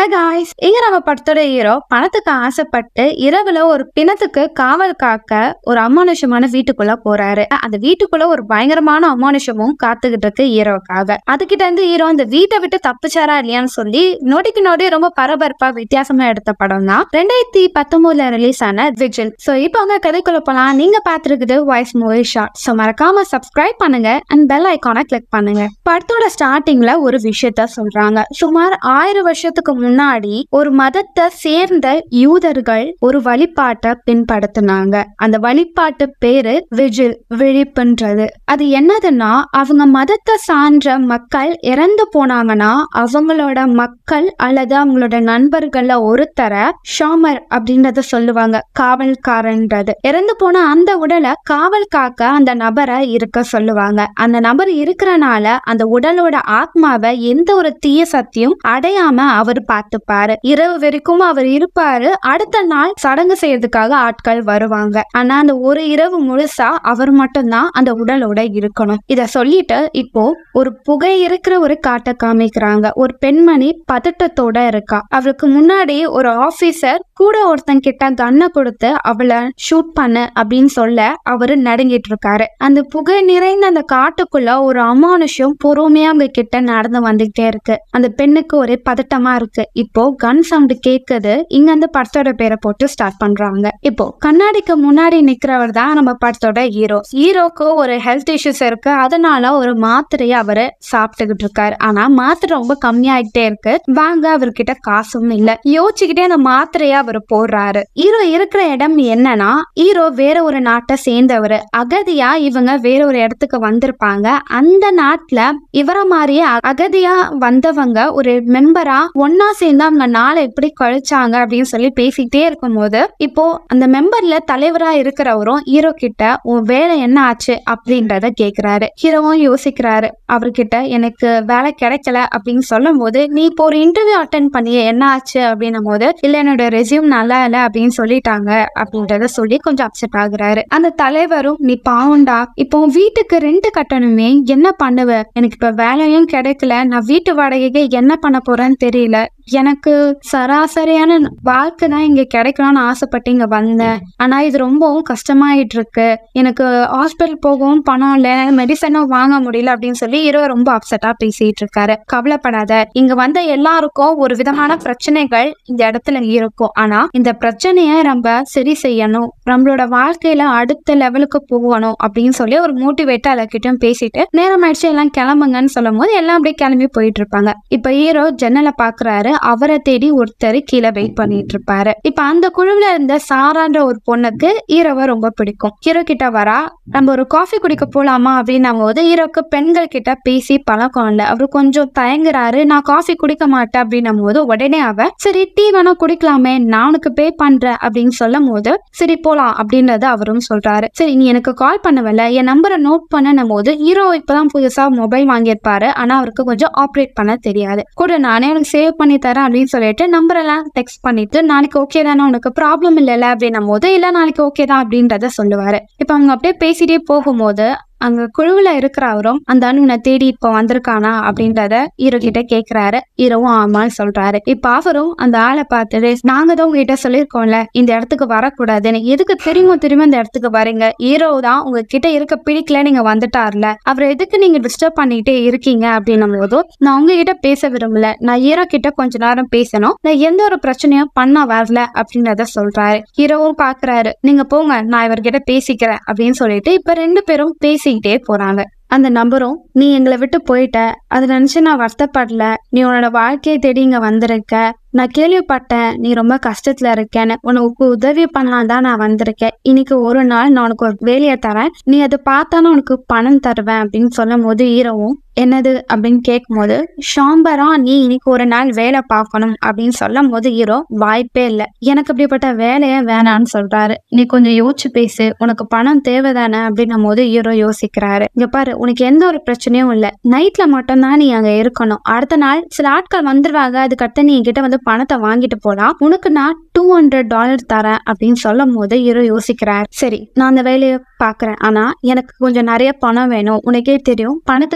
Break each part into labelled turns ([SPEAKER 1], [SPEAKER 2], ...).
[SPEAKER 1] hi guys இங்க நம்ம படத்தோட ஹீரோ பணத்துக்கு ஆசைப்பட்டு இரவுல ஒரு பிணத்துக்கு காவல் காக்க ஒரு அமானுஷமான வீட்டுக்குள்ள போறாரு அந்த வீட்டுக்குள்ள ஒரு பயங்கரமான அமானுஷமும் காத்துக்கிட்டு இருக்கு ஹீரோக்காக அதுகிட்ட இருந்து ஹீரோ அந்த வீட்டை விட்டு தப்பிச்சாரா இல்லையான்னு சொல்லி நொடிக்கு நொடி ரொம்ப பரபரப்பா வித்தியாசமா எடுத்த படம் தான் ரெண்டாயிரத்தி பத்தொன்பதுல ரிலீஸ் ஆன விஜில் சோ இப்போ அவங்க கதைக்குள்ள போலாம் நீங்க பாத்துருக்குது வாய்ஸ் மூவி ஷார்ட் சோ மறக்காம சப்ஸ்கிரைப் பண்ணுங்க அண்ட் பெல் ஐக்கானை கிளிக் பண்ணுங்க படத்தோட ஸ்டார்டிங்ல ஒரு விஷயத்த சொல்றாங்க சுமார் ஆயிரம் வருஷத்துக்கு முன்னாடி ஒரு மதத்தை சேர்ந்த யூதர்கள் ஒரு வழிபாட்டை பின்படுத்தினாங்க அந்த வழிபாட்டு பேரு விஜில் விழிப்புன்றது அது என்னதுன்னா அவங்க மதத்தை சார்ந்த மக்கள் இறந்து போனாங்கன்னா அவங்களோட மக்கள் அல்லது அவங்களோட நண்பர்கள்ல ஒருத்தரை ஷாமர் அப்படின்றத சொல்லுவாங்க காவல்காரன்றது இறந்து போன அந்த உடலை காவல் காக்க அந்த நபரை இருக்க சொல்லுவாங்க அந்த நபர் இருக்கிறனால அந்த உடலோட ஆத்மாவை எந்த ஒரு தீய சக்தியும் அடையாம அவர் பார்த்துப்பாரு இரவு வரைக்கும் அவர் இருப்பாரு அடுத்த நாள் சடங்கு செய்யறதுக்காக ஆட்கள் வருவாங்க ஆனா அந்த ஒரு இரவு முழுசா அவர் மட்டும்தான் அந்த உடலோட இருக்கணும் இத சொல்லிட்டு இப்போ ஒரு புகை இருக்கிற ஒரு காட்டை காமிக்கிறாங்க ஒரு பெண்மணி பதட்டத்தோட இருக்கா அவருக்கு முன்னாடி ஒரு ஆபீசர் கூட ஒருத்தன் கிட்ட கண்ணை கொடுத்து அவளை ஷூட் பண்ணு அப்படின்னு சொல்ல அவரு நடுங்கிட்டு இருக்காரு அந்த புகை நிறைந்த அந்த காட்டுக்குள்ள ஒரு அமானுஷம் பொறுமையா அவங்க கிட்ட நடந்து வந்துகிட்டே இருக்கு அந்த பெண்ணுக்கு ஒரே பதட்டமா இருக்கு இப்போ கன் சவுண்ட் கேக்குது இங்க அந்த படத்தோட பேரை போட்டு ஸ்டார்ட் பண்றாங்க இப்போ கண்ணாடிக்கு முன்னாடி நிக்கிறவர் தான் நம்ம படத்தோட ஹீரோ ஹீரோக்கு ஒரு ஹெல்த் இஷ்யூஸ் இருக்கு அதனால ஒரு மாத்திரையை அவரு சாப்பிட்டுக்கிட்டு இருக்காரு ஆனா மாத்திரை ரொம்ப கம்மியாயிட்டே இருக்கு வாங்க அவர்கிட்ட காசும் இல்ல யோசிச்சுக்கிட்டே அந்த மாத்திரையை அவர் போடுறாரு ஹீரோ இருக்கிற இடம் என்னன்னா ஹீரோ வேற ஒரு நாட்டை சேர்ந்தவர் அகதியா இவங்க வேற ஒரு இடத்துக்கு வந்திருப்பாங்க அந்த நாட்டுல இவர மாதிரியே அ- அகதியா வந்தவங்க ஒரு மெம்பரா ஒன்னா சேர்ந்து அவங்க நாளை எப்படி கழிச்சாங்க அப்படின்னு சொல்லி பேசிட்டே இருக்கும்போது இப்போ அந்த மெம்பர்ல தலைவரா இருக்கிறவரும் ஹீரோ கிட்ட உன் வேலை என்ன ஆச்சு அப்படின்றத கேக்குறாரு ஹீரோவும் யோசிக்கிறாரு அவர்கிட்ட எனக்கு வேலை கிடைக்கல அப்படின்னு சொல்லும் போது நீ இப்போ ஒரு இன்டர்வியூ அட்டன் பண்ணிய என்ன ஆச்சு அப்படின்னும் போது இல்ல என்னோட ரெசியூம் நல்லா இல்ல அப்படின்னு சொல்லிட்டாங்க அப்படின்றத சொல்லி கொஞ்சம் அப்செட் ஆகுறாரு அந்த தலைவரும் நீ பாவண்டா இப்போ உன் வீட்டுக்கு ரெண்ட் கட்டணுமே என்ன பண்ணுவ எனக்கு இப்ப வேலையும் கிடைக்கல நான் வீட்டு வாடகைக்கு என்ன பண்ண போறேன்னு தெரியல எனக்கு சராசரியான வாழ்க்கை தான் இங்க கிடைக்கணும்னு ஆசைப்பட்டு இங்க வந்தேன் ஆனா இது ரொம்பவும் கஷ்டமாயிட்டு இருக்கு எனக்கு ஹாஸ்பிட்டல் போகவும் பணம் இல்ல மெடிசனும் வாங்க முடியல அப்படின்னு சொல்லி ஹீரோ ரொம்ப அப்செட்டா பேசிட்டு இருக்காரு கவலைப்படாத இங்க வந்த எல்லாருக்கும் ஒரு விதமான பிரச்சனைகள் இந்த இடத்துல இருக்கும் ஆனா இந்த பிரச்சனைய நம்ம சரி செய்யணும் நம்மளோட வாழ்க்கையில அடுத்த லெவலுக்கு போகணும் அப்படின்னு சொல்லி ஒரு மோட்டிவேட்டா எல்லார்கிட்டயும் பேசிட்டு நேரம் ஆயிடுச்சு எல்லாம் கிளம்புங்கன்னு சொல்லும் போது எல்லாம் அப்படியே கிளம்பி போயிட்டு இருப்பாங்க இப்ப ஹீரோ ஜன்னலை பாக்குறாரு அவரை தேடி ஒருத்தர் கீழே வெயிட் பண்ணிட்டு இருப்பாரு இப்ப அந்த குழுவுல இருந்த சாரான்ற ஒரு பொண்ணுக்கு ஹீரோவை ரொம்ப பிடிக்கும் ஹீரோ கிட்ட வரா நம்ம ஒரு காஃபி குடிக்க போலாமா அப்படின்னும் போது ஹீரோக்கு பெண்கள் கிட்ட பேசி பழக்கம் இல்ல அவரு கொஞ்சம் தயங்குறாரு நான் காஃபி குடிக்க மாட்டேன் அப்படின்னும் போது உடனே அவ சரி டீ வேணா குடிக்கலாமே நான் உனக்கு பே பண்றேன் அப்படின்னு சொல்லும் போது சரி போலாம் அப்படின்றத அவரும் சொல்றாரு சரி நீ எனக்கு கால் பண்ணவல்ல என் நம்பரை நோட் பண்ணும் போது ஹீரோ இப்பதான் புதுசா மொபைல் வாங்கியிருப்பாரு ஆனா அவருக்கு கொஞ்சம் ஆப்ரேட் பண்ண தெரியாது கூட நானே உனக்கு சேவ் பண்ணி தரேன் அப்படின்னு சொல்லிட்டு நம்பர் எல்லாம் டெக்ஸ்ட் பண்ணிட்டு நாளைக்கு ஓகே தானே உனக்கு ப்ராப்ளம் இல்லைல்ல அப்படின்னும் போது இல்ல நாளைக்கு ஓகே தான் அப்படின்றத சொல்லுவாரு இப்ப அவங்க அப்படியே பேசிட்டே போகும்போது அங்க குழுவுல இருக்கிறவரும் அந்த அணுனை தேடி இப்ப வந்திருக்கானா அப்படின்றத ஹீரோ கிட்ட கேக்குறாரு ஹீரோவும் ஆமான்னு சொல்றாரு இப்ப அவரும் அந்த ஆளை பார்த்துட்டு நாங்க தான் உங்ககிட்ட சொல்லியிருக்கோம்ல இந்த இடத்துக்கு வரக்கூடாதுன்னு எதுக்கு திரும்ப திரும்ப இந்த இடத்துக்கு வரீங்க ஹீரோ தான் உங்ககிட்ட இருக்க பிடிக்கல நீங்க வந்துட்டார்ல அவர் எதுக்கு நீங்க டிஸ்டர்ப் பண்ணிட்டே இருக்கீங்க அப்படின்னும் போதும் நான் உங்ககிட்ட பேச விரும்பல நான் ஹீரோ கிட்ட கொஞ்ச நேரம் பேசணும் நான் எந்த ஒரு பிரச்சனையும் பண்ண வரல அப்படின்றத சொல்றாரு ஹீரோவும் பாக்குறாரு நீங்க போங்க நான் இவர்கிட்ட பேசிக்கிறேன் அப்படின்னு சொல்லிட்டு இப்ப ரெண்டு பேரும் பேசிக்கிட்டே போறாங்க அந்த நபரும் நீ எங்களை விட்டு போயிட்ட அதை நினைச்சு நான் வருத்தப்படல நீ உன்னோட வாழ்க்கையை தேடி இங்க வந்திருக்க நான் கேள்விப்பட்டேன் நீ ரொம்ப கஷ்டத்துல இருக்கேன்னு உனக்கு உதவி பண்ணலாம் தான் நான் வந்திருக்கேன் இன்னைக்கு ஒரு நாள் நான் உனக்கு ஒரு வேலையை தரேன் நீ அதை பார்த்தாலும் உனக்கு பணம் தருவேன் அப்படின்னு சொல்லும் போது ஹீரோவும் என்னது அப்படின்னு கேட்கும்போது ஷாம்பரா நீ இன்னைக்கு ஒரு நாள் வேலை பார்க்கணும் அப்படின்னு சொல்லும் போது ஹீரோ வாய்ப்பே இல்லை எனக்கு அப்படிப்பட்ட வேலையே வேணான்னு சொல்றாரு நீ கொஞ்சம் யோசிச்சு பேசு உனக்கு பணம் தேவைதானே அப்படின்னும் போது ஹீரோ யோசிக்கிறாரு இங்க பாரு உனக்கு எந்த ஒரு பிரச்சனையும் இல்லை நைட்ல மட்டும்தான் நீ அங்க இருக்கணும் அடுத்த நாள் சில ஆட்கள் வந்துருவாங்க அதுக்கடுத்து நீ என்கிட்ட வந்து பணத்தை வாங்கிட்டு போலாம் உனக்கு நான் டூ ஹண்ட்ரட் டாலர் தரேன் அப்படின்னு சொல்லும் போது ஹீரோ யோசிக்கிறார் சரி நான் அந்த வேலையை பாக்குறேன் ஆனா எனக்கு கொஞ்சம் நிறைய பணம் வேணும் உனக்கே தெரியும் பணத்துக்காக தான் இந்த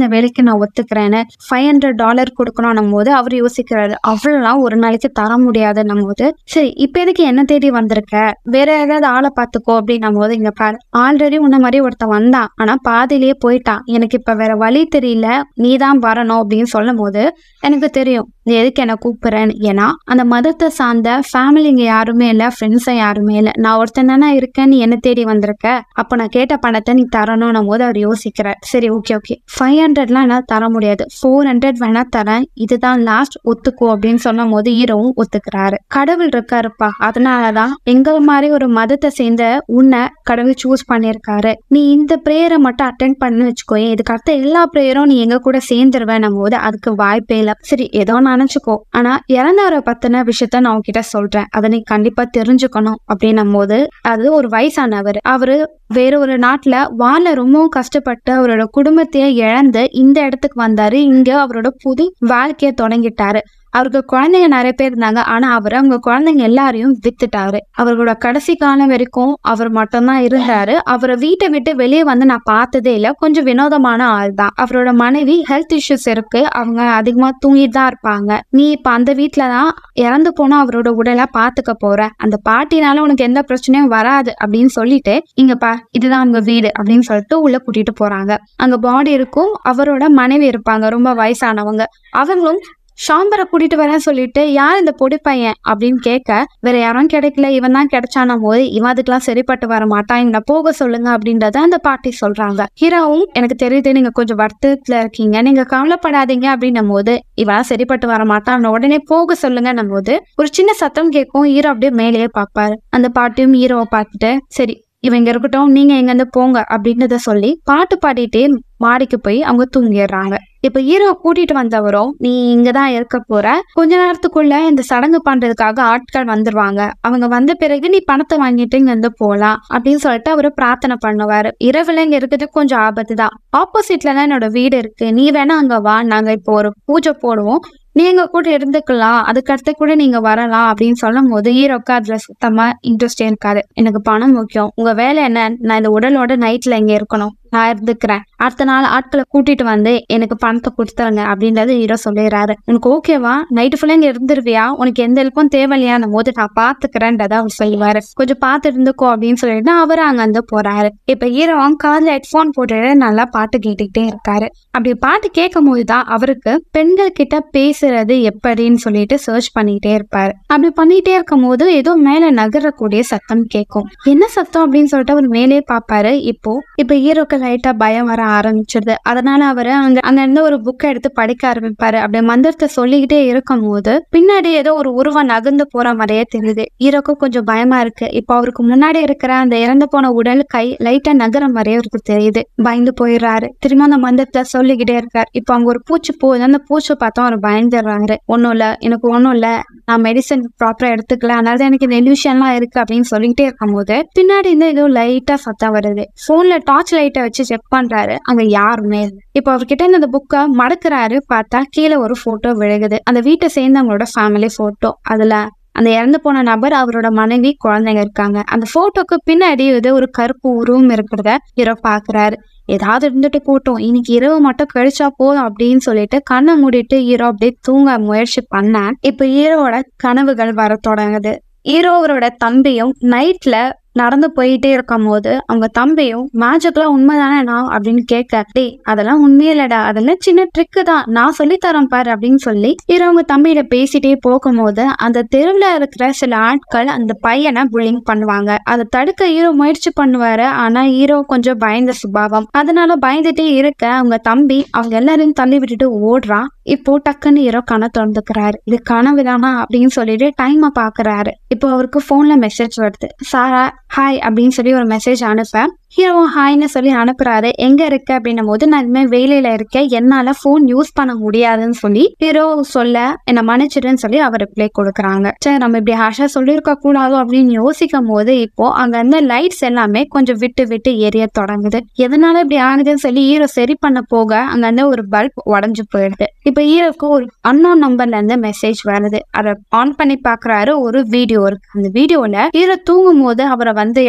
[SPEAKER 1] வேலைக்கு நான் ஒத்துக்கிறேன்னு ஃபைவ் ஹண்ட்ரட் டாலர் கொடுக்கணும் போது அவர் யோசிக்கிறாரு அவ்வளோலாம் ஒரு நாளைக்கு தர முடியாதுன்னும் போது சரி இப்போ எதுக்கு என்ன தேடி வந்திருக்க வேற ஏதாவது ஆளை பார்த்துக்கோ அப்படின்னும் போது இங்க பாரு ஆல்ரெடி உன்ன மாதிரி ஒருத்தன் வந்தான் ஆனா பாதியிலேயே போயிட்டான் எனக்கு இப்ப வேற வழி தெரியல நீ தான் வரணும் அப்படின்னு சொல்லும் போது எனக்கு தெரியும் நீ எதுக்கு என்ன கூப்பிடுறேன்னு ஏன்னா அந்த மதத்தை சார்ந்த ஃபேமிலிங்க யாருமே இல்லை ஃப்ரெண்ட்ஸும் யாருமே இல்லை நான் ஒருத்தன் தானே இருக்கேன் நீ என்ன தேடி வந்திருக்க அப்போ நான் கேட்ட பணத்தை நீ தரணும்னும் போது அவர் யோசிக்கிறார் சரி ஓகே ஓகே ஃபைவ் ஹண்ட்ரட்லாம் என்னால் தர முடியாது ஃபோர் ஹண்ட்ரட் வேணா தரேன் இதுதான் லாஸ்ட் ஒத்துக்கோ அப்படின்னு சொன்னும் போது ஹீரோவும் ஒத்துக்கிறாரு கடவுள் இருக்காருப்பா அதனாலதான் எங்கள் மாதிரி ஒரு மதத்தை சேர்ந்த உன்னை கடவுள் சூஸ் பண்ணியிருக்காரு நீ இந்த ப்ரேயரை மட்டும் அட்டென்ட் பண்ணி வச்சுக்கோயேன் இதுக்கு அடுத்த எல்லா ப்ரேயரும் நீ எங்க கூட சேர்ந்துருவேன் போது அதுக்கு வாய்ப்பே இல்லை சரி ஏதோ நினைச்சுக்கோ ஆனா இறந்தவரை பத்தின விஷயத்த நான் உன்கிட்ட சொல்றேன் அதை நீ கண்டிப்பா தெரிஞ்சுக்கணும் அப்படின்னும் போது அது ஒரு வயசானவர் அவரு வேற ஒரு நாட்டுல வாழ ரொம்பவும் கஷ்டப்பட்டு அவரோட குடும்பத்தையே இழந்து இந்த இடத்துக்கு வந்தாரு இங்க அவரோட புது வாழ்க்கைய தொடங்கிட்டாரு அவருக்கு குழந்தைங்க நிறைய பேர் இருந்தாங்க ஆனா அவர் அவங்க குழந்தைங்க எல்லாரையும் வித்துட்டாரு அவர்களோட கடைசி காலம் வரைக்கும் அவர் மட்டும்தான் இருந்தாரு அவரை வீட்டை விட்டு வெளியே வந்து நான் பார்த்ததே இல்லை கொஞ்சம் வினோதமான ஆள் தான் அவரோட மனைவி ஹெல்த் இஷ்யூஸ் இருக்கு அவங்க அதிகமா தூங்கிட்டு தான் இருப்பாங்க நீ இப்ப அந்த வீட்டுல தான் இறந்து போனா அவரோட உடலை பாத்துக்க போற அந்த பாட்டினால உனக்கு எந்த பிரச்சனையும் வராது அப்படின்னு சொல்லிட்டு இங்க பா இதுதான் உங்க வீடு அப்படின்னு சொல்லிட்டு உள்ள கூட்டிட்டு போறாங்க அங்க பாடி இருக்கும் அவரோட மனைவி இருப்பாங்க ரொம்ப வயசானவங்க அவங்களும் ஷாம்பரை கூட்டிட்டு வரேன் சொல்லிட்டு யார் இந்த பொடி பையன் அப்படின்னு கேட்க வேற யாரும் கிடைக்கல இவன் தான் கிடைச்சான போது இவன் அதுக்கெல்லாம் சரிப்பட்டு வர மாட்டான் இவனை போக சொல்லுங்க அப்படின்றத அந்த பாட்டி சொல்றாங்க ஹீரோவும் எனக்கு தெரியுது நீங்க கொஞ்சம் வருத்தத்துல இருக்கீங்க நீங்க கவலைப்படாதீங்க அப்படின்னும் போது இவன் சரிப்பட்டு வர மாட்டான் உடனே போக சொல்லுங்கன்னும் போது ஒரு சின்ன சத்தம் கேட்கும் ஹீரோ அப்படியே மேலேயே பார்ப்பாரு அந்த பாட்டியும் ஹீரோவை பார்த்துட்டு சரி இவங்க இருக்கட்டும் நீங்க எங்க இருந்து போங்க அப்படின்றத சொல்லி பாட்டு பாடிட்டே மாடிக்கு போய் அவங்க தூங்கிடுறாங்க இப்ப ஹீரோ கூட்டிட்டு வந்தவரும் நீ இங்கதான் இருக்க போற கொஞ்ச நேரத்துக்குள்ள இந்த சடங்கு பண்றதுக்காக ஆட்கள் வந்துருவாங்க அவங்க வந்த பிறகு நீ பணத்தை வாங்கிட்டு இங்க இருந்து போலாம் அப்படின்னு சொல்லிட்டு அவரு பிரார்த்தனை பண்ணுவாரு இரவுல இங்க இருக்கிறது கொஞ்சம் ஆபத்து தான் ஆப்போசிட்ல தான் என்னோட வீடு இருக்கு நீ வேணா அங்க வா நாங்க இப்போ ஒரு பூஜை போடுவோம் நீங்க கூட இருந்துக்கலாம் அதுக்கடுத்து கூட நீங்க வரலாம் அப்படின்னு சொல்லும் போது ஹீரோக்கு அதுல சுத்தமா இன்ட்ரெஸ்டே இருக்காது எனக்கு பணம் முக்கியம் உங்க வேலை என்ன நான் இந்த உடலோட நைட்ல இங்க இருக்கணும் நான் இருந்துக்கிறேன் அடுத்த நாள் ஆட்களை கூட்டிட்டு வந்து எனக்கு பணத்தை கொடுத்துருங்க அப்படின்றது ஹீரோ சொல்லிடுறாரு உனக்கு ஓகேவா நைட்டு ஃபுல்லா இங்க இருந்துருவியா உனக்கு எந்த ஹெல்ப்பும் தேவையில்லையான போது நான் பாத்துக்கிறேன்றத அவர் சொல்லுவாரு கொஞ்சம் பார்த்து இருந்துக்கோ அப்படின்னு சொல்லிட்டு அவர் அங்க வந்து போறாரு இப்ப ஹீரோ கார்ல ஹெட்ஃபோன் போட்டுட்டு நல்லா பாட்டு கேட்டுக்கிட்டே இருக்காரு அப்படி பாட்டு கேட்கும் போதுதான் அவருக்கு பெண்கள் கிட்ட பேசுறது எப்படின்னு சொல்லிட்டு சர்ச் பண்ணிக்கிட்டே இருப்பாரு அப்படி பண்ணிட்டே இருக்கும் போது ஏதோ மேல நகரக்கூடிய சத்தம் கேட்கும் என்ன சத்தம் அப்படின்னு சொல்லிட்டு அவர் மேலே பார்ப்பாரு இப்போ இப்ப ஹீரோக்கு லைட்டா பயம் வர ஆரம்பிச்சிருது அதனால அவரு அங்க அங்க இருந்து ஒரு புக்கை எடுத்து படிக்க ஆரம்பிப்பாரு அப்படியே மந்திரத்தை சொல்லிக்கிட்டே இருக்கும் போது பின்னாடி ஏதோ ஒரு உருவம் நகர்ந்து போற மாதிரியே தெரியுது ஹீரோக்கு கொஞ்சம் பயமா இருக்கு இப்போ அவருக்கு முன்னாடி இருக்கிற அந்த இறந்து போன உடல் கை லைட்டா நகர மாதிரியே அவருக்கு தெரியுது பயந்து போயிடுறாரு திரும்ப அந்த மந்திரத்தை சொல்லிக்கிட்டே இருக்காரு இப்போ அங்க ஒரு பூச்சி போகுது அந்த பூச்சி பார்த்தா அவர் பயந்துடுறாரு ஒன்றும் இல்லை எனக்கு ஒன்றும் இல்லை நான் மெடிசன் ப்ராப்பரா எடுத்துக்கல அதனால தான் எனக்கு இந்த எல்லாம் இருக்கு அப்படின்னு சொல்லிக்கிட்டே இருக்கும்போது பின்னாடி இருந்து ஏதோ லைட்டா சத்தம் வருது போன்ல டார்ச் லைட்டை வச்சு செக் பண்றாரு அங்க யாருமே இல்லை இப்போ அவர்கிட்ட இருந்து அந்த புக்கை மடக்குறாரு பார்த்தா கீழே ஒரு போட்டோ விழுகுது அந்த வீட்டை சேர்ந்தவங்களோட ஃபேமிலி போட்டோ அதுல அந்த இறந்து போன நபர் அவரோட மனைவி குழந்தைங்க இருக்காங்க அந்த போட்டோக்கு பின்னாடி இது ஒரு கருப்பு உருவம் இருக்கிறத ஹீரோ பாக்குறாரு ஏதாவது இருந்துட்டு போட்டோம் இன்னைக்கு இரவு மட்டும் கழிச்சா போதும் அப்படின்னு சொல்லிட்டு கண்ணை மூடிட்டு ஹீரோ அப்படியே தூங்க முயற்சி பண்ண இப்ப ஹீரோவோட கனவுகள் வர தொடங்குது ஹீரோ அவரோட தம்பியும் நைட்ல நடந்து போயிட்டே இருக்கும் போது அவங்க தம்பியும் மேஜிக்லாம் உண்மைதானே நான் அப்படின்னு கேட்க டேய் அதெல்லாம் உண்மையிலடா அதெல்லாம் சின்ன ட்ரிக்கு தான் நான் சொல்லி தரேன் பாரு அப்படின்னு சொல்லி ஹீரோ அவங்க தம்பியில பேசிட்டே போகும்போது அந்த தெருவில் இருக்கிற சில ஆட்கள் அந்த பையனை புல்லிங் பண்ணுவாங்க அதை தடுக்க ஹீரோ முயற்சி பண்ணுவாரு ஆனா ஹீரோ கொஞ்சம் பயந்த சுபாவம் அதனால பயந்துட்டே இருக்க அவங்க தம்பி அவங்க எல்லாரையும் தள்ளி விட்டுட்டு ஓடுறான் இப்போ டக்குன்னு ஹீரோ கண திறந்துக்கிறாரு இது கனவு தானா அப்படின்னு சொல்லிட்டு டைமை பாக்குறாரு இப்போ அவருக்கு போன்ல மெசேஜ் வருது சாரா ஹாய் அப்படின்னு சொல்லி ஒரு மெசேஜ் அனுப்ப ஹீரோ ஹாய்னு சொல்லி அனுப்புறாரு எங்க இருக்க அப்படின்னும் போது நான் இனிமேல் வேலையில இருக்கேன் என்னால ஃபோன் யூஸ் பண்ண முடியாதுன்னு சொல்லி ஹீரோ சொல்ல என்ன மன்னிச்சிடுன்னு சொல்லி அவர் ரிப்ளை கொடுக்குறாங்க சரி நம்ம இப்படி ஹாஷா சொல்லியிருக்க கூடாதோ அப்படின்னு யோசிக்கும் போது இப்போ அங்க இருந்த லைட்ஸ் எல்லாமே கொஞ்சம் விட்டு விட்டு எரிய தொடங்குது எதனால இப்படி ஆகுதுன்னு சொல்லி ஹீரோ சரி பண்ண போக அங்க இருந்து ஒரு பல்ப் உடஞ்சு போயிடுது இப்போ ஹீரோக்கு ஒரு அன்னோன் நம்பர்ல இருந்து மெசேஜ் வருது அதை ஆன் பண்ணி பாக்குறாரு ஒரு வீடியோ இருக்கு அந்த வீடியோல ஹீரோ தூங்கும் போது அவரை வந்து யாரோ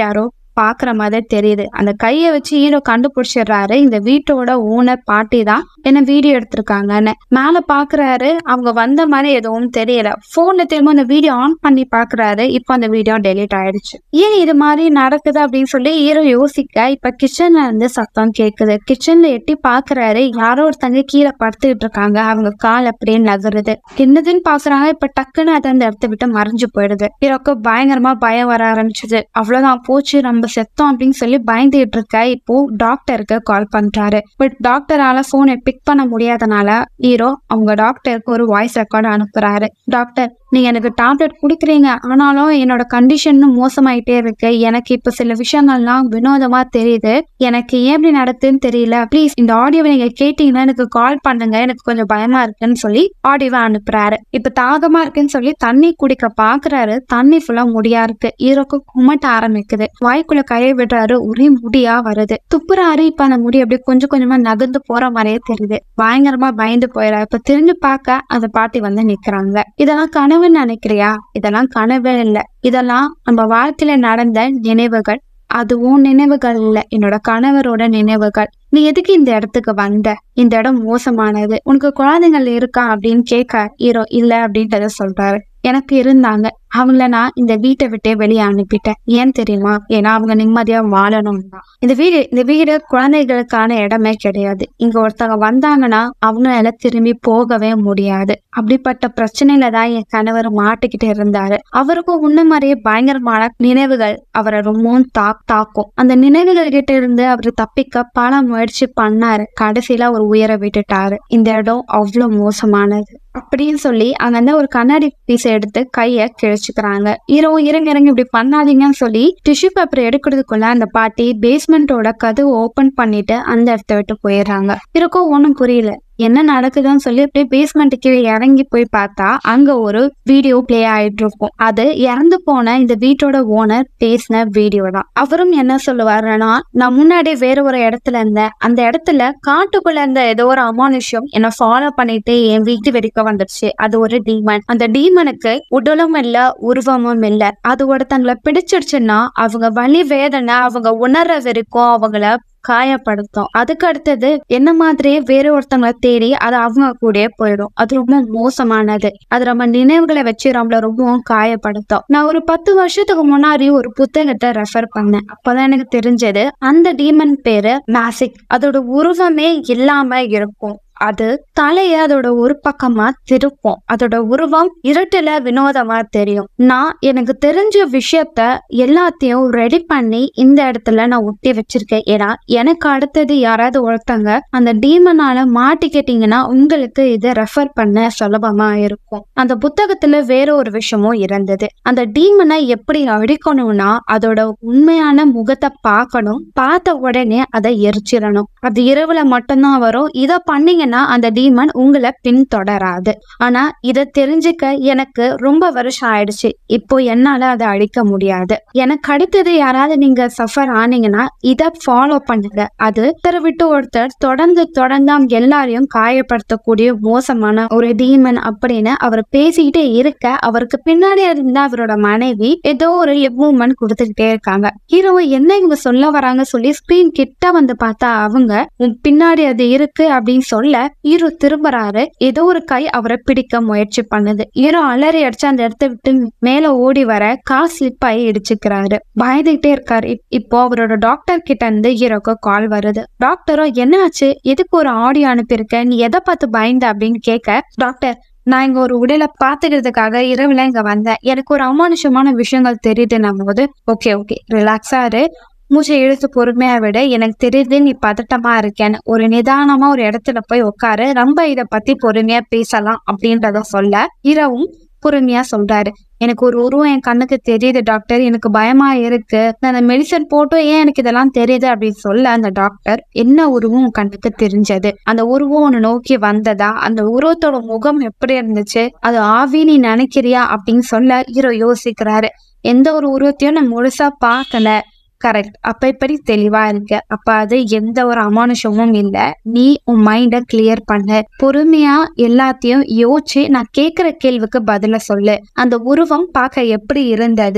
[SPEAKER 1] பாக்குற மாதிரி தெரியுது அந்த கையை வச்சு ஹீரோ கண்டுபிடிச்சிடுறாரு இந்த வீட்டோட ஓனர் பாட்டி தான் என்ன வீடியோ எடுத்திருக்காங்கன்னு மேல பாக்குறாரு அவங்க வந்த மாதிரி எதுவும் தெரியல போன்ல திரும்ப அந்த வீடியோ ஆன் பண்ணி பாக்குறாரு இப்போ அந்த வீடியோ டெலீட் ஆயிடுச்சு ஏன் இது மாதிரி நடக்குது அப்படின்னு சொல்லி ஹீரோ யோசிக்க இப்ப கிச்சன்ல இருந்து சத்தம் கேக்குது கிச்சன்ல எட்டி பாக்குறாரு யாரோ ஒருத்தங்க கீழே படுத்துக்கிட்டு இருக்காங்க அவங்க கால் அப்படியே நகருது என்னதுன்னு பாக்குறாங்க இப்ப டக்குன்னு அது அந்த இடத்த விட்டு மறைஞ்சு போயிடுது ஹீரோக்கு பயங்கரமா பயம் வர ஆரம்பிச்சது அவ்வளவுதான் போச்சு நம்ம செத்தோம் அப்படின்னு சொல்லி பயந்துகிட்டு இருக்க இப்போ டாக்டருக்கு கால் பண்றாரு பட் டாக்டரால போனை பிக் பண்ண முடியாதனால ஹீரோ அவங்க டாக்டருக்கு ஒரு வாய்ஸ் ரெக்கார்டு அனுப்புறாரு டாக்டர் நீங்க எனக்கு டேப்லெட் குடிக்கிறீங்க ஆனாலும் என்னோட கண்டிஷன் மோசமாயிட்டே இருக்கு எனக்கு இப்ப சில விஷயங்கள்லாம் வினோதமா தெரியுது எனக்கு ஏன் இப்படி நடக்குதுன்னு தெரியல ப்ளீஸ் இந்த ஆடியோவை நீங்க கேட்டீங்கன்னா எனக்கு கால் பண்ணுங்க எனக்கு கொஞ்சம் பயமா இருக்குன்னு சொல்லி ஆடியோவை அனுப்புறாரு இப்ப தாகமா இருக்குன்னு சொல்லி தண்ணி குடிக்க பாக்குறாரு தண்ணி ஃபுல்லா முடியா இருக்கு ஈரோக்கு குமட்ட ஆரம்பிக்குது வாய்க்குள்ள கையை விடுறாரு ஒரே முடியா வருது துப்புறாரு இப்ப அந்த முடி அப்படியே கொஞ்சம் கொஞ்சமா நகர்ந்து போற மாதிரியே தெரியுது பயங்கரமா பயந்து போயிடறாரு இப்ப திரும்பி பார்க்க அந்த பாட்டி வந்து நிக்கிறாங்க இதெல்லாம் கனவுன்னு நினைக்கிறியா இதெல்லாம் கனவே இல்லை இதெல்லாம் நம்ம வாழ்க்கையில நடந்த நினைவுகள் அதுவும் நினைவுகள் இல்ல என்னோட கணவரோட நினைவுகள் நீ எதுக்கு இந்த இடத்துக்கு வந்த இந்த இடம் மோசமானது உனக்கு குழந்தைகள் இருக்கா அப்படின்னு கேட்க ஹீரோ இல்ல அப்படின்றத சொல்றாரு எனக்கு இருந்தாங்க அவங்கள நான் இந்த வீட்டை விட்டே வெளியே அனுப்பிட்டேன் ஏன் தெரியுமா ஏன்னா அவங்க நிம்மதியா வாழணும் தான் இந்த வீடு இந்த வீடு குழந்தைகளுக்கான இடமே கிடையாது இங்க ஒருத்தவங்க வந்தாங்கன்னா அவங்களால திரும்பி போகவே முடியாது அப்படிப்பட்ட பிரச்சனையில தான் என் கணவர் மாட்டிக்கிட்டு இருந்தாரு அவருக்கும் உன்ன மாதிரியே பயங்கரமான நினைவுகள் அவரை ரொம்பவும் தா தாக்கும் அந்த நினைவுகள் கிட்ட இருந்து அவர் தப்பிக்க பல முயற்சி பண்ணாரு கடைசியில அவர் உயர விட்டுட்டாரு இந்த இடம் அவ்வளவு மோசமானது அப்படின்னு சொல்லி அங்கிருந்து ஒரு கண்ணாடி பீஸ் எடுத்து கைய கிழிச்சுக்கிறாங்க ஹீரோ இறங்க இறங்க இப்படி பண்ணாதீங்கன்னு சொல்லி டிஷ்யூ பேப்பர் எடுக்கிறதுக்குள்ள அந்த பாட்டி பேஸ்மெண்டோட கதவு ஓபன் பண்ணிட்டு அந்த இடத்த விட்டு போயிடுறாங்க ஹீரோக்கும் ஒன்றும் புரியல என்ன நடக்குதுன்னு சொல்லி அப்படியே பேஸ்மெண்ட் கீழே இறங்கி போய் பார்த்தா அங்க ஒரு வீடியோ பிளே ஆயிட்டு இருக்கும் அது இறந்து போன இந்த வீட்டோட ஓனர் பேசின வீடியோ தான் அவரும் என்ன சொல்லுவாருன்னா நான் முன்னாடி வேற ஒரு இடத்துல இருந்தேன் அந்த இடத்துல காட்டுக்குள்ள இருந்த ஏதோ ஒரு அமானுஷ்யம் என்ன ஃபாலோ பண்ணிட்டு என் வீட்டு வெடிக்க வந்துருச்சு அது ஒரு டீமன் அந்த டீமனுக்கு உடலும் இல்ல உருவமும் இல்ல அது ஒருத்தங்களை பிடிச்சிருச்சுன்னா அவங்க வலி வேதனை அவங்க உணர்ற வரைக்கும் அவங்கள காயப்படுத்தும் அதுக்கு அடுத்தது என்ன மாதிரியே வேற ஒருத்தவங்களை தேடி அது அவங்க கூடயே போயிடும் அது ரொம்ப மோசமானது அது நம்ம நினைவுகளை வச்சு நம்மள ரொம்பவும் காயப்படுத்தும் நான் ஒரு பத்து வருஷத்துக்கு முன்னாடி ஒரு புத்தகத்தை ரெஃபர் பண்ணேன் அப்பதான் எனக்கு தெரிஞ்சது அந்த டீமன் பேரு மேசிக் அதோட உருவமே இல்லாம இருக்கும் அது தலைய அதோட ஒரு பக்கமா திருப்போம் அதோட உருவம் இருட்டுல வினோதமா தெரியும் நான் எனக்கு தெரிஞ்ச விஷயத்த எல்லாத்தையும் ரெடி பண்ணி இந்த இடத்துல நான் ஒட்டி வச்சிருக்கேன் ஏன்னா எனக்கு அடுத்தது யாராவது ஒருத்தங்க அந்த டீமனால மாட்டிக்கிட்டீங்கன்னா உங்களுக்கு இதை ரெஃபர் பண்ண சுலபமா இருக்கும் அந்த புத்தகத்துல வேற ஒரு விஷயமும் இருந்தது அந்த டீமனை எப்படி அழிக்கணும்னா அதோட உண்மையான முகத்தை பார்க்கணும் பார்த்த உடனே அதை எரிச்சிடணும் அது இரவுல மட்டும்தான் வரும் இதை பண்ணீங்கன்னா அந்த டீமன் உங்களை பின்தொடராது ஆனா இதை தெரிஞ்சுக்க எனக்கு ரொம்ப வருஷம் ஆயிடுச்சு இப்போ என்னால அதை அழிக்க முடியாது எனக்கு அடுத்தது யாராவது நீங்க சஃபர் ஆனீங்கன்னா இதை ஃபாலோ பண்ணுங்க அது ஒருத்தர் விட்டு ஒருத்தர் தொடர்ந்து தொடர்ந்து அவங்க எல்லாரையும் காயப்படுத்தக்கூடிய மோசமான ஒரு டீமன் அப்படின்னு அவர் பேசிக்கிட்டே இருக்க அவருக்கு பின்னாடி இருந்த அவரோட மனைவி ஏதோ ஒரு மூமெண்ட் கொடுத்துக்கிட்டே இருக்காங்க ஹீரோ என்ன இவங்க சொல்ல வராங்க சொல்லி ஸ்கிரீன் கிட்ட வந்து பார்த்தா அவங்க உன் பின்னாடி அது இருக்கு அப்படின்னு சொல்ல ஹீரோ திரும்புறாரு ஏதோ ஒரு கை அவரை பிடிக்க முயற்சி பண்ணுது ஹீரோ அலறி அடிச்சு அந்த இடத்த விட்டு மேல ஓடி வர கார் ஸ்லிப் ஆகி இடிச்சுக்கிறாரு பயந்துகிட்டே இருக்காரு இப்- இப்போ அவரோட டாக்டர் கிட்ட இருந்து ஹீரோக்கு கால் வருது டாக்டரும் என்னாச்சு எதுக்கு ஒரு ஆடியோ அனுப்பியிருக்க நீ எதை பார்த்து பயந்த அப்படின்னு கேட்க டாக்டர் நான் இங்க ஒரு உடலை பாத்துக்கிறதுக்காக இரவுல இங்க வந்தேன் எனக்கு ஒரு அமானுஷமான விஷயங்கள் தெரியுதுன்னும் போது ஓகே ஓகே ரிலாக்ஸா இரு மூச்சை இழுத்து பொறுமையா விட எனக்கு தெரியுது நீ பதட்டமா இருக்கேன்னு ஒரு நிதானமா ஒரு இடத்துல போய் உட்காரு ரொம்ப இத பத்தி பொறுமையா பேசலாம் அப்படின்றத சொல்ல இரவும் பொறுமையா சொல்றாரு எனக்கு ஒரு உருவம் என் கண்ணுக்கு தெரியுது டாக்டர் எனக்கு பயமா இருக்கு நான் அந்த மெடிசன் போட்டும் ஏன் எனக்கு இதெல்லாம் தெரியுது அப்படின்னு சொல்ல அந்த டாக்டர் என்ன உருவம் உன் கண்ணுக்கு தெரிஞ்சது அந்த உருவம் உன்னை நோக்கி வந்ததா அந்த உருவத்தோட முகம் எப்படி இருந்துச்சு அது ஆவி நீ நினைக்கிறியா அப்படின்னு சொல்ல ஹீரோ யோசிக்கிறாரு எந்த ஒரு உருவத்தையும் நான் முழுசா பார்க்கல கரெக்ட் அப்ப இப்படி தெளிவா இருக்கு அப்ப அது எந்த ஒரு அமானுஷமும் இல்ல நீ உன் மைண்ட கிளியர் பண்ணு பொறுமையா எல்லாத்தையும் யோசிச்சு நான் கேக்குற கேள்விக்கு பதில சொல்லு அந்த உருவம் பார்க்க எப்படி இருந்தது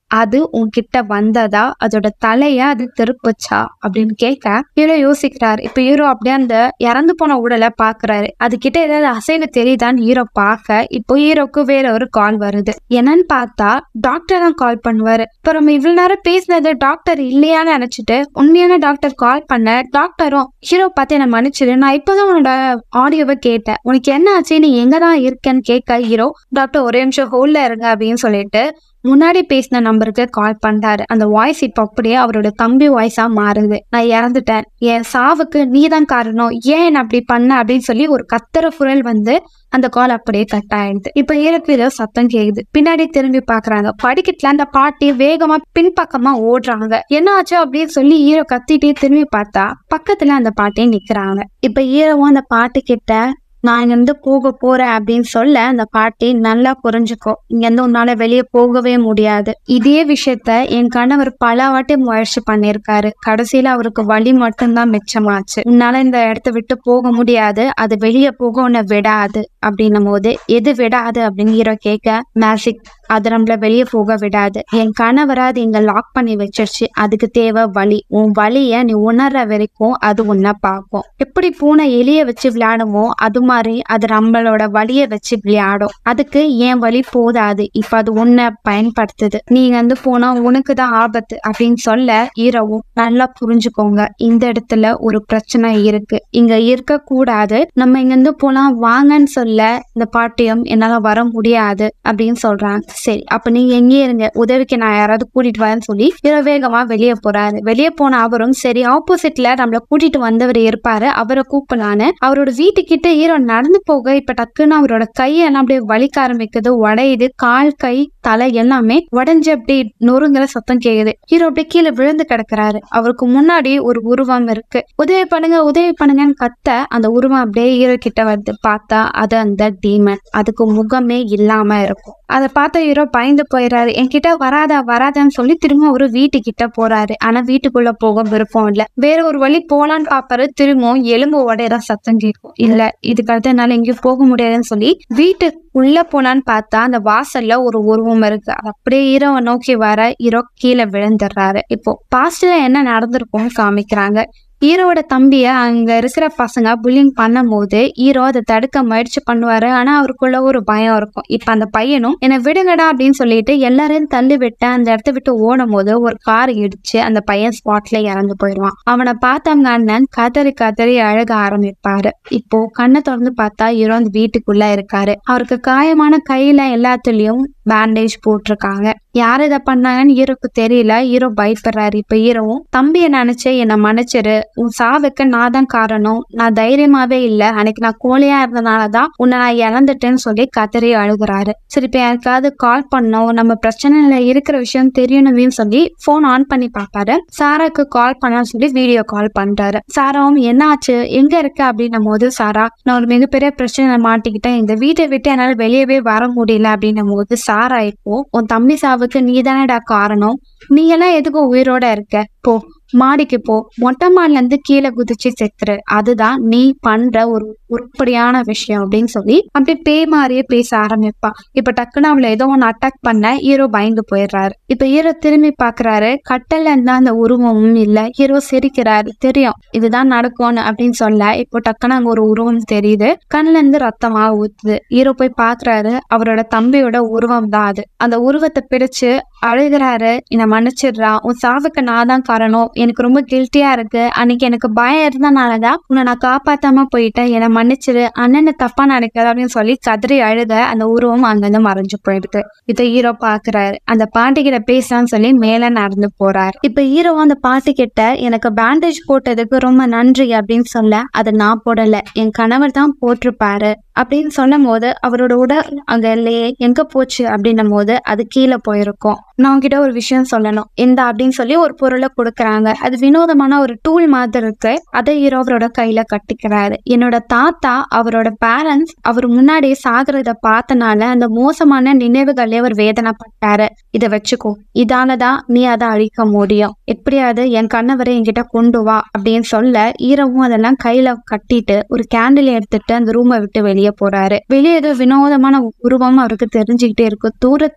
[SPEAKER 1] அது உன்கிட்ட வந்ததா அதோட தலைய அது திருப்புச்சா அப்படின்னு கேட்க ஹீரோ யோசிக்கிறாரு இப்ப ஹீரோ அப்படியே அந்த இறந்து போன உடலை பாக்குறாரு அது கிட்ட ஏதாவது அசைவு தெரியுதான்னு ஹீரோ பார்க்க இப்போ ஹீரோக்கு வேற ஒரு கால் வருது என்னன்னு பார்த்தா டாக்டர் தான் கால் பண்ணுவாரு இப்போ நம்ம இவ்வளவு நேரம் பேசினது டாக்டர் இல்லையான்னு நினைச்சிட்டு உண்மையான டாக்டர் கால் பண்ண டாக்டரும் ஹீரோ பார்த்து என்ன மன்னிச்சிரு நான் இப்போதான் உன்னோட ஆடியோவை கேட்டேன் உனக்கு என்ன ஆச்சு நீ எங்க தான் இருக்கேன்னு கேட்க ஹீரோ டாக்டர் ஒரே நிமிஷம் ஹோல்ல இருங்க அப்படின்னு சொல்லிட்டு முன்னாடி பேசின நம்பருக்கு கால் பண்றாரு அந்த வாய்ஸ் இப்ப அப்படியே அவரோட தம்பி வாய்ஸா மாறுது நான் இறந்துட்டேன் என் சாவுக்கு நீதான் காரணம் ஏன் என்ன அப்படி பண்ண அப்படின்னு சொல்லி ஒரு கத்துற குரல் வந்து அந்த கால் அப்படியே கட் ஆயிடுது இப்ப ஏறக்குள்ள சத்தம் கேக்குது பின்னாடி திரும்பி பாக்குறாங்க படிக்கட்டுல அந்த பாட்டி வேகமா பின்பக்கமா ஓடுறாங்க என்ன ஆச்சு அப்படின்னு சொல்லி ஈரோ கத்திட்டே திரும்பி பார்த்தா பக்கத்துல அந்த பாட்டியை நிக்கிறாங்க இப்ப ஈரவும் அந்த பாட்டு கிட்ட நான் இங்க இருந்து போக போறேன் அப்படின்னு சொல்ல அந்த பாட்டி நல்லா புரிஞ்சுக்கோ இங்க இருந்து உன்னால வெளியே போகவே முடியாது இதே விஷயத்த என் கணவர் பல வாட்டி முயற்சி பண்ணியிருக்காரு கடைசியில அவருக்கு வழி மட்டும்தான் மிச்சமாச்சு உன்னால இந்த இடத்த விட்டு போக முடியாது அது வெளியே போக உன்னை விடாது அப்படின்னும் போது எது விடாது அப்படின்னு ஹீரோ கேட்க மேசிக் அது நம்மள வெளியே போக விடாது என் கணவரை அது இங்க லாக் பண்ணி வச்சிருச்சு அதுக்கு தேவை வலி உன் வலிய நீ உணர்ற வரைக்கும் அது உன்னை பார்க்கும் எப்படி பூனை எலிய வச்சு விளையாடுமோ அது மாதிரி அது நம்மளோட வலிய வச்சு விளையாடும் அதுக்கு என் வலி போதாது இப்ப அது உன்னை பயன்படுத்துது நீங்க வந்து போனா உனக்கு தான் ஆபத்து அப்படின்னு சொல்ல ஹீரோவும் நல்லா புரிஞ்சுக்கோங்க இந்த இடத்துல ஒரு பிரச்சனை இருக்கு இங்க இருக்க கூடாது நம்ம இங்க இருந்து போலாம் வாங்கன்னு சொல்ல இந்த பாட்டியும் என்னால வர முடியாது அப்படின்னு சொல்றாங்க சரி அப்ப நீங்க எங்கேயே இருங்க உதவிக்கு நான் யாராவது கூட்டிட்டு வரேன்னு சொல்லி ஹீரோ வேகமா வெளியே போறாரு வெளியே போன அவரும் சரி ஆப்போசிட்ல நம்மள கூட்டிட்டு வந்தவர் இருப்பாரு அவரை கூப்பிடலான்னு அவரோட வீட்டுக்கிட்ட ஹீரோ நடந்து போக இப்ப டக்குன்னு அவரோட கையெல்லாம் அப்படியே வலிக்க ஆரம்பிக்குது உடையுது கால் கை தலை எல்லாமே உடைஞ்சு அப்படியே நொறுங்குற சத்தம் கேக்குது ஹீரோ அப்படியே கீழே விழுந்து கிடக்குறாரு அவருக்கு முன்னாடி ஒரு உருவம் இருக்கு உதவி பண்ணுங்க உதவி பண்ணுங்கன்னு கத்த அந்த உருவம் அப்படியே ஹீரோ கிட்ட வருது பார்த்தா அது அந்த டீமன் அதுக்கு முகமே இல்லாம இருக்கும் அதை பார்த்த ஹீரோ பயந்து போயிடுறாரு என்கிட்ட வராதா வராதான்னு சொல்லி திரும்ப ஒரு வீட்டுக்கிட்ட போறாரு ஆனா வீட்டுக்குள்ள போக விருப்பம் இல்ல வேற ஒரு வழி போலான்னு பாப்பாரு திரும்பவும் எலும்பு உடையிற சத்தம் கேட்கும் இல்ல இதுக்கு அடுத்து என்னால எங்கேயும் போக முடியாதுன்னு சொல்லி வீட்டுக்கு உள்ள போனான்னு பார்த்தா அந்த வாசல்ல ஒரு உருவம் இருக்கு அது அப்படியே ஹீரோவை நோக்கி வர ஹீரோ கீழே விழுந்துடுறாரு இப்போ பாஸ்ட்ல என்ன நடந்திருக்கும்னு காமிக்கிறாங்க ஹீரோவோட தம்பிய அங்க இருக்கிற பசங்க புல்லிங் பண்ணும் போது ஹீரோ அதை தடுக்க முயற்சி பண்ணுவாரு ஆனா அவருக்குள்ள ஒரு பயம் இருக்கும் இப்ப அந்த பையனும் என்னை விடுங்கடா அப்படின்னு சொல்லிட்டு எல்லாரையும் தள்ளி விட்டு அந்த இடத்த விட்டு ஓடும் போது ஒரு கார் இடிச்சு அந்த பையன் ஸ்பாட்ல இறந்து போயிடுவான் அவனை பார்த்தவங்க அண்ணன் கதறி கதறி அழக ஆரம்பிப்பாரு இப்போ கண்ணை திறந்து பார்த்தா ஹீரோ அந்த வீட்டுக்குள்ள இருக்காரு அவருக்கு காயமான கையில எல்லாத்துலயும் பேண்டேஜ் போட்டிருக்காங்க யார் இதை பண்ணாங்கன்னு ஹீரோக்கு தெரியல ஹீரோ பயப்படுறாரு இப்ப ஹீரோவும் தம்பியை நினைச்சு என்னை மன்னிச்சிரு உன் சாவுக்கு நான் தான் காரணம் நான் தைரியமாவே இல்ல அன்னைக்கு நான் கோழையா இருந்தனாலதான் உன்னை நான் இழந்துட்டேன்னு சொல்லி கதறி அழுகுறாரு சரி இப்ப யாருக்காவது கால் பண்ணோம் நம்ம பிரச்சனையில இருக்கிற விஷயம் தெரியணும்னு சொல்லி போன் ஆன் பண்ணி பார்ப்பாரு சாராக்கு கால் பண்ண சொல்லி வீடியோ கால் பண்றாரு சாராவும் என்ன ஆச்சு எங்க இருக்க அப்படின்னும் போது சாரா நான் ஒரு மிகப்பெரிய பிரச்சனை மாட்டிக்கிட்டேன் இந்த வீட்டை விட்டு என்னால வெளியவே வர முடியல அப்படின்னும் போது சாரா இப்போ உன் தம்பி சாவுக்கு நீ தானடா காரணம் நீ எல்லாம் எதுக்கும் உயிரோட இருக்க போ மாடிக்கு போ மொட்டை மாடில இருந்து கீழே குதிச்சு செத்துரு அதுதான் நீ பண்ற ஒரு உருப்படியான விஷயம் அப்படின்னு சொல்லி அப்படியே பேய் மாதிரியே பேச ஆரம்பிப்பா இப்ப டக்குன்னு அவளை ஏதோ ஒன்று அட்டாக் பண்ண ஹீரோ பயந்து போயிடுறாரு இப்ப ஹீரோ திரும்பி பாக்குறாரு கட்டல இருந்தா அந்த உருவமும் இல்ல ஹீரோ சிரிக்கிறாரு தெரியும் இதுதான் நடக்கும்னு அப்படின்னு சொல்ல இப்போ டக்குன்னு அங்க ஒரு உருவம் தெரியுது கண்ணுல இருந்து ரத்தமா ஊத்துது ஹீரோ போய் பாக்குறாரு அவரோட தம்பியோட உருவம் தான் அது அந்த உருவத்தை பிரிச்சு அழுகிறாரு என்னை மன்னிச்சிடுறா உன் சாவுக்கு நான் தான் காரணம் எனக்கு ரொம்ப கில்ட்டியா இருக்கு அன்னைக்கு எனக்கு பயம் இருந்தனாலதான் உன்னை நான் காப்பாத்தாம போயிட்டேன் என்னை மன்னிச்சிரு அண்ணனை தப்பா நினைக்காது அப்படின்னு சொல்லி கதறி அழுத அந்த உருவம் அங்கிருந்து மறைஞ்சு போயிடுது இதை ஹீரோ பாக்குறாரு அந்த பாட்டி கிட்ட பேசலாம்னு சொல்லி மேல நடந்து போறாரு இப்ப ஹீரோ அந்த பாட்டி கிட்ட எனக்கு பேண்டேஜ் போட்டதுக்கு ரொம்ப நன்றி அப்படின்னு சொல்ல அதை நான் போடல என் கணவர் தான் போட்டிருப்பாரு அப்படின்னு சொல்லும் போது அவரோட உடல் அங்க இல்லையே எங்க போச்சு அப்படின்னும் போது அது கீழே போயிருக்கும் நான் உங்ககிட்ட ஒரு விஷயம் சொல்லணும் இந்த அப்படின்னு சொல்லி ஒரு பொருளை கொடுக்குறாங்க அது வினோதமான ஒரு டூல் மாதிரி இருக்கு அதை ஹீரோ அவரோட கையில கட்டிக்கிறாரு என்னோட தாத்தா அவரோட பேரண்ட்ஸ் அவர் முன்னாடி சாகுறத பார்த்தனால அந்த மோசமான நினைவுகளே அவர் வேதனைப்பட்டாரு இதை வச்சுக்கோ இதாலதான் நீ அதை அழிக்க முடியும் எப்படியாவது என் கணவரை என்கிட்ட கொண்டு வா அப்படின்னு சொல்ல ஈரவும் அதெல்லாம் கையில கட்டிட்டு ஒரு கேண்டில் எடுத்துட்டு அந்த ரூமை விட்டு வெளியே போறாரு வெளியே ஏதோ வினோதமான உருவம் அவருக்கு தெரிஞ்சுக்கிட்டே இருக்கு தூரத்துல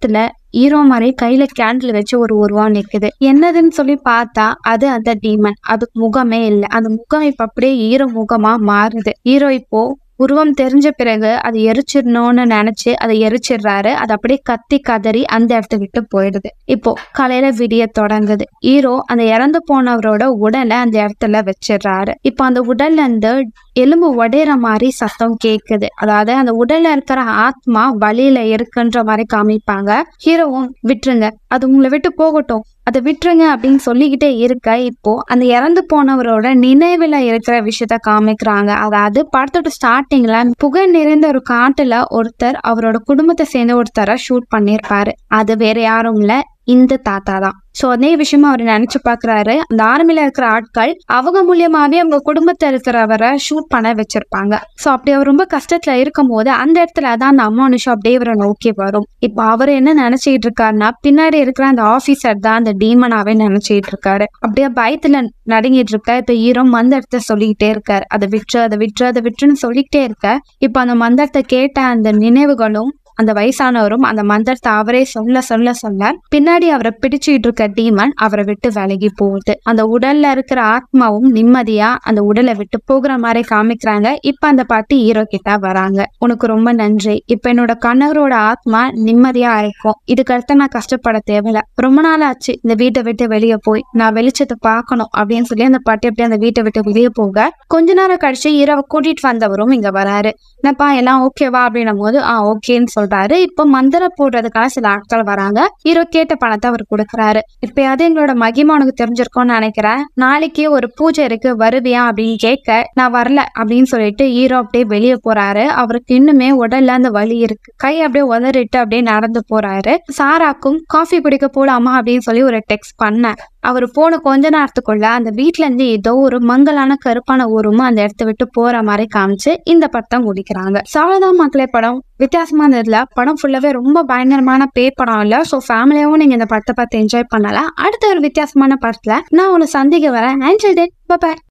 [SPEAKER 1] ஹீரோ மாதிரி கையில கேண்டில் வச்சு ஒரு உருவம் நிக்குது என்னதுன்னு சொல்லி பார்த்தா அது அந்த டீமன் அதுக்கு முகமே இல்லை அந்த முகம் இப்ப அப்படியே ஹீரோ முகமா மாறுது ஹீரோ இப்போ உருவம் தெரிஞ்ச பிறகு அது எரிச்சிடணும்னு நினைச்சு அதை எரிச்சிடுறாரு அது அப்படியே கத்தி கதறி அந்த இடத்த விட்டு போயிடுது இப்போ காலையில விடிய தொடங்குது ஹீரோ அந்த இறந்து போனவரோட உடலை அந்த இடத்துல வச்சிடுறாரு இப்போ அந்த உடல்ல இருந்து எலும்பு உடையிற மாதிரி சத்தம் கேக்குது அதாவது அந்த உடல்ல இருக்கிற ஆத்மா வழியில இருக்குன்ற மாதிரி காமிப்பாங்க ஹீரோவும் விட்டுருங்க அது உங்களை விட்டு போகட்டும் அதை விட்டுருங்க அப்படின்னு சொல்லிக்கிட்டே இருக்க இப்போ அந்த இறந்து போனவரோட நினைவுல இருக்கிற விஷயத்த காமிக்கிறாங்க அதாவது படத்தோட ஸ்டார்டிங்ல புகை நிறைந்த ஒரு காட்டுல ஒருத்தர் அவரோட குடும்பத்தை சேர்ந்த ஒருத்தரை ஷூட் பண்ணியிருப்பாரு அது வேற யாரும் இல்ல இந்த தாத்தா தான் ஸோ அதே விஷயமா அவர் நினைச்சு பாக்குறாரு அந்த ஆர்மில இருக்கிற ஆட்கள் அவங்க மூலியமாவே அவங்க குடும்பத்தை இருக்கிறவரை ஷூட் பண்ண வச்சிருப்பாங்க ஸோ அப்படி அவர் ரொம்ப கஷ்டத்துல இருக்கும் போது அந்த இடத்துல தான் அந்த அமானுஷம் அப்படியே இவரை நோக்கி வரும் இப்போ அவர் என்ன நினைச்சிட்டு இருக்காருன்னா பின்னாடி இருக்கிற அந்த ஆபீசர் தான் அந்த டீமனாவே நினைச்சிட்டு இருக்காரு அப்படியே பயத்துல நடுங்கிட்டு இருக்க இப்ப ஹீரோ மந்தடத்தை சொல்லிக்கிட்டே இருக்காரு அதை விட்டுரு அதை விட்டுரு அதை விட்டுருன்னு சொல்லிக்கிட்டே இருக்க இப்போ அந்த மந்தடத்தை கேட்ட அந்த நினைவுகளும் அந்த வயசானவரும் அந்த மந்திரத்தை அவரே சொல்ல சொல்ல சொல்ல பின்னாடி அவரை பிடிச்சிட்டு இருக்க டீமன் அவரை விட்டு விலகி போகுது அந்த உடல்ல இருக்கிற ஆத்மாவும் நிம்மதியா அந்த உடலை விட்டு போகிற மாதிரி காமிக்கிறாங்க இப்ப அந்த பாட்டி ஹீரோ கிட்ட வராங்க உனக்கு ரொம்ப நன்றி இப்ப என்னோட கணவரோட ஆத்மா நிம்மதியா இருக்கும் இதுக்கு அடுத்து நான் கஷ்டப்பட தேவையில்ல ரொம்ப நாள் ஆச்சு இந்த வீட்டை விட்டு வெளியே போய் நான் வெளிச்சத்தை பார்க்கணும் அப்படின்னு சொல்லி அந்த பாட்டி அப்படியே அந்த வீட்டை விட்டு வெளியே போக கொஞ்ச நேரம் கழிச்சு ஹீரோவை கூட்டிட்டு வந்தவரும் இங்க வராரு என்னப்பா எல்லாம் ஓகேவா அப்படின்னும் போது ஆ ஓகேன்னு சொல்றாரு இப்போ மந்திரம் போடுறதுக்காக சில ஆட்கள் வராங்க ஹீரோ கேட்ட பணத்தை அவர் கொடுக்குறாரு இப்பயாவது எங்களோட மகிமா உனக்கு தெரிஞ்சிருக்கும்னு நினைக்கிறேன் நாளைக்கு ஒரு பூஜை இருக்கு வருவியா அப்படின்னு கேட்க நான் வரல அப்படின்னு சொல்லிட்டு ஹீரோ அப்படியே வெளியே போறாரு அவருக்கு இன்னுமே உடல்ல அந்த வலி இருக்கு கை அப்படியே உதறிட்டு அப்படியே நடந்து போறாரு சாராக்கும் காஃபி குடிக்க போலாமா அப்படின்னு சொல்லி ஒரு டெக்ஸ்ட் பண்ணேன் அவர் போன கொஞ்ச நேரத்துக்குள்ள அந்த வீட்ல இருந்து ஏதோ ஒரு மங்கலான கருப்பான உருவம் அந்த இடத்த விட்டு போற மாதிரி காமிச்சு இந்த படத்தை முடிக்கிறாங்க சாவதான் மக்களே படம் வித்தியாசமான இதுல படம் ஃபுல்லாவே ரொம்ப பயங்கரமான பே படம் இல்ல ஸோ ஃபேமிலியாவும் நீங்க இந்த படத்தை பார்த்து என்ஜாய் பண்ணலாம் அடுத்த ஒரு வித்தியாசமான படத்துல நான் உன்னை சந்திக்க வரேன் நன்றி பாய்